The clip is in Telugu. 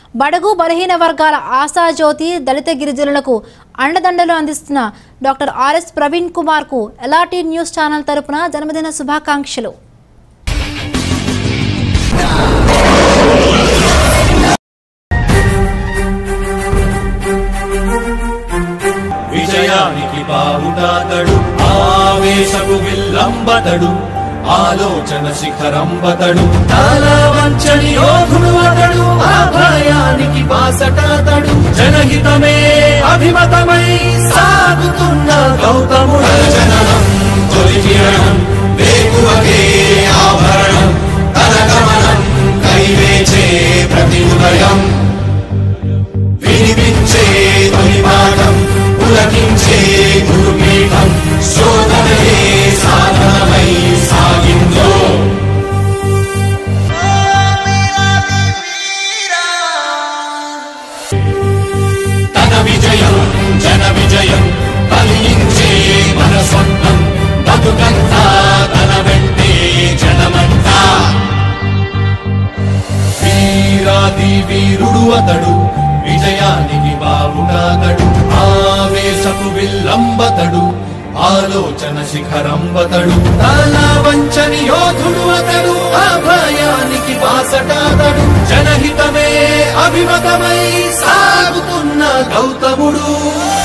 బడుగు బలహీన వర్గాల ఆశాజ్యోతి దళిత గిరిజనులకు అండదండలు అందిస్తున్న డాక్టర్ ఆర్ఎస్ ప్రవీణ్ కుమార్ కు ఎలాటీ న్యూస్ ఛానల్ తరపున జన్మదిన శుభాకాంక్షలు విజయానికి బావుటాతడు ఆవేశపు విల్లంబతడు ఆలోచన శిఖరంబతడు తల వంచని యోధుడు అతడు ఆ భయానికి బాసటాతడు జనహితమే అభిమతమై సాగుతున్న గౌతముడు జననం తొలి కిరణం వేకువకే ఆభరణం తన గమనం కైవేచే ప్రతి ఉదయం వినిపించే తొలి పాఠం పులకించే గురుపీఠం శోధనయే సాధనమై సాగిందో తన విజయం జన విజయం కలిగించే మన స్వప్నం బతుకంతా తన వెంటే జనమంతా వీరాది వీరుడు అతడు విజయానికి బావుటాతడు ఆవేశపు విల్లంబతడు ఆలోచన శిఖరంబతడు తల వంచని యోధుడు అతడు ఆ భయానికి బాసటాతడు జనహితమే అభిమతమై సాగుతున్న గౌతముడు